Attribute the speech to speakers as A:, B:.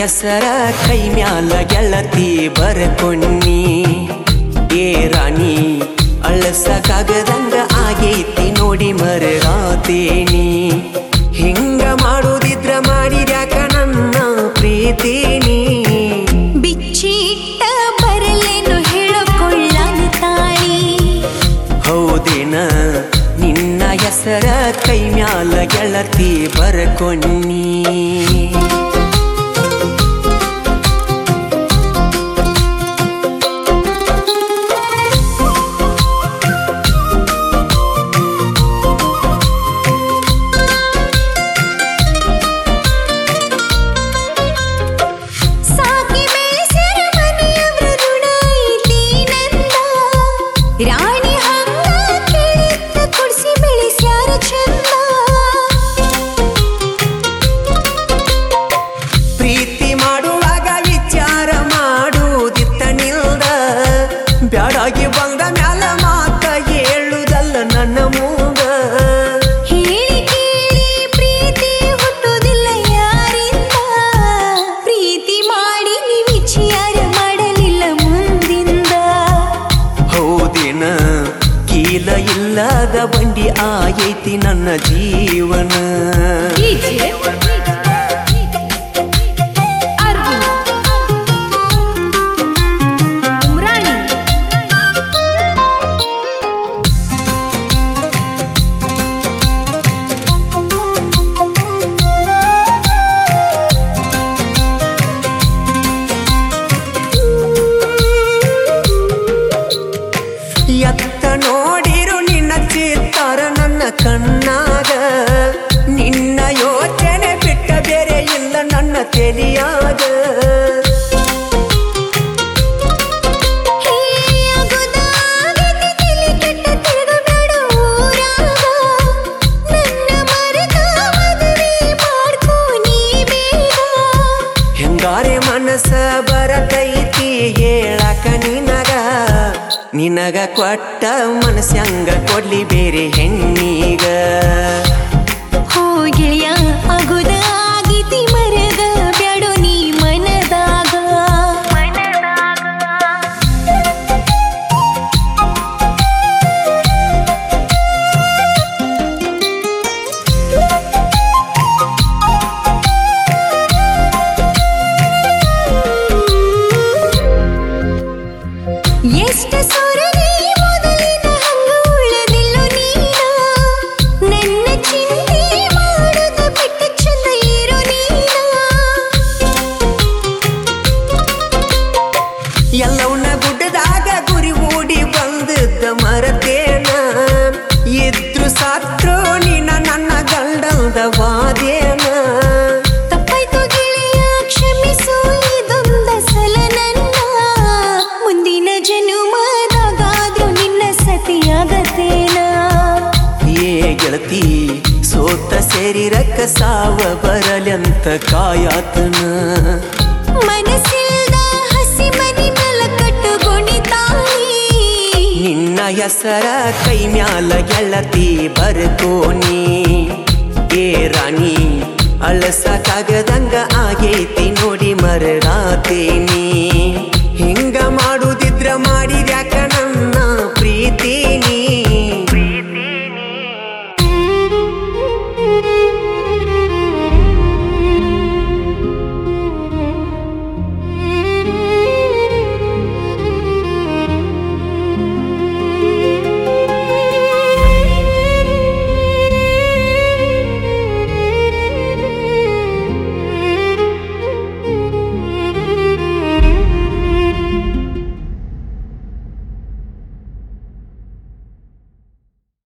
A: ಹೆಸರ ಕೈ ಮ್ಯಾಲ ಗೆಳತಿ ಬರ್ಕೊಣ್ಣಿ ಏ ರಾಣಿ ಅಳಸಕ್ಕಾಗದಂಗ ಆಗೈತಿ ನೋಡಿ ಮರಗಾತೇನಿ ಹಿಂಗ ಮಾಡುದಿದ್ರ ಮಾಡಿದ್ಯಾಕ ನನ್ನ ಪ್ರೀತಿನಿ
B: ಬಿಚ್ಚಿಟ್ಟ ಬರಲೇನು ಹೇಳಕೊಳ್ಳನ ತಾಳಿ
A: ಹೌದೇನ ನಿನ್ನ ಹೆಸರ ಕೈ ಮ್ಯಾಲ ಗೆಳತಿ ಬರ್ಕೊಣ್ಣಿ
B: ಸಾಕಿ ಬೆಳೆಸರ ಮನೆಯವ್ರ ಋಣ ಐತಿ ನಂದ ರಾಣಿ ಹಂಗ ಕೇಳಿದ್ದ ಕೊಡ್ಸಿ ಬೆಳೆಸ್ಯಾರ ಚಂದ
A: ಪ್ರೀತಿ ಮಾಡುವಾಗ ವಿಚಾರ ಮಾಡುದಿತ್ತ ನಿಲ್ದ ಬ್ಯಾಡಾಗಿ ಬಂದ ಮ್ಯಾಲ ಮಾತ ಹೇಳುದಲ್ಲ ನನ್ನ ಮೂಗ
B: ಹೇಳಿ ಕೇಳಿ ಪ್ರೀತಿ ಹುಟ್ಟುವುದಿಲ್ಲ ಯಾರಿಂದ ಪ್ರೀತಿ ಮಾಡಿ ನೀ ವಿಚಾರ ಮಾಡಲಿಲ್ಲ ಮುಂದಿಂದ
A: ಹೌದೇನ ಕೀಲ ಇಲ್ಲದ ಬಂಡಿ ಆಗೈತಿ ನನ್ನ ಜೀವನ ಎತ್ತ ನೋಡಿರು ನಿನ್ನ ಚಿತ್ತಾರ ನನ್ನ ಕಣ್ಣಾಗ ನಿನ್ನ ಯೋಚನೆ ಬಿಟ್ಟ ಬೇರೆ ಇಲ್ಲ ನನ್ನ ತೆಲಿಯಾಗ ಹೆಂಗಾರೆ ಮನಸ್ಸ ಬರತೈತಿ ಹೇಳಕ ನಿನಗ ನಿನಗ ಕೊಟ್ಟ ಮನಸ್ಸಂಗ ಕೊಡ್ಲಿ ಬೇರೆ ಹೆಣ್ಣಿಗ
B: ಹೋಗೆಯ ಅಗುದ ಆಗಿತಿ ಮರದ ಬ್ಯಾಡೋ ನೀ ಮನದಾಗ ಎಷ್ಟ ಸೊರಗಿ ಮೊದಲಿನ ಹಂಗ ಉಳಿದಿಲ್ಲೋ ನೀನ ನನ್ನ ಚಿಂತೆ ಮಾಡುದ ಬಿಟ್ಟ ಚಂದ ಇರೋ ನೀನ
A: ಎಲ್ಲವನ್ನ ಗುಡ್ಡದಾಗ ಗುರಿ ಓಡಿ ಬಂದದ್ದ ಮರತೇನ ಇದ್ರು ಸಾತ್ರು ನೀನ ನನ್ನ ಗಂಡಲ್ದ ವಾದೇನ
B: ತಪ್ಪಾಯ್ತು ಗೆಳೆಯ ಕ್ಷಮಿಸು ಇದೊಂದ ಸಲ ನನ್ನ ಮುಂದಿನ ಜನುಮದಾಗಾದ್ರೂ ನಿನ್ನ ಸತಿಯಾಗತೇನ
A: ಏ ಗೆಳತಿ ಸೋತ ಸೇರಿರಕ್ಕ ಸಾವ ಬರಲೆಂತ ಕಾಯಾತನ
B: ಮನಸ್ಸಿಲ್ದ ಹಸಿ ಮನಿ ಮೇಲ ಕಟ್ಟುಕೊಂಡಿದ್ದಾನೆ
A: ನಿನ್ನ ಹೆಸರ ಕೈ ಮ್ಯಾಲ ಗೆಳತಿ ಬರ್ಕೋನಿ ಏ ರಾಣಿ ಅಳಸಕ್ಕಾಗದಂಗ ಆಗೈತಿ ನೋಡಿ ಮರರಾತೇನಿ